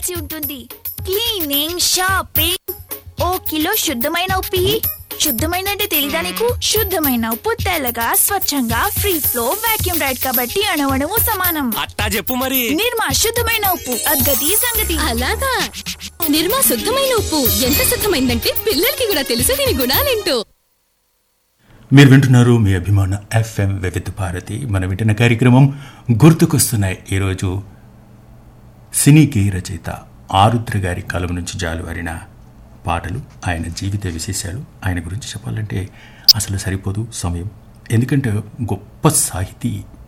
చేయాల్సి ఉంటుంది cleaning shopping ఓ kilo శుద్ధమైన ఉప్పు ఇయ్యి. శుద్ధమైన అంటే తెలీదా నీకు శుద్ధమైన ఉప్పు తెల్లగా స్వచ్ఛంగా ఫ్రీ ఫ్లో వాక్యూమ్ రైడ్ కాబట్టి అణవణము సమానం అట్టా చెప్పు మరి నిర్మా శుద్ధమైన ఉప్పు అద్గతి సంగతి అలాగా నిర్మా శుద్ధమైన ఉప్పు ఎంత శుద్ధమైందంటే పిల్లలకి కూడా తెలుసు దీని గుణాలేంటో మీరు వింటున్నారు మీ అభిమాన ఎఫ్ఎం వివిధ భారతి మన వింటున్న కార్యక్రమం గుర్తుకొస్తున్నాయి ఈరోజు సినీకి రచయిత ఆరుద్ర గారి కలం నుంచి జాలువారిన పాటలు ఆయన జీవిత విశేషాలు ఆయన గురించి చెప్పాలంటే అసలు సరిపోదు సమయం ఎందుకంటే గొప్ప సాహితీ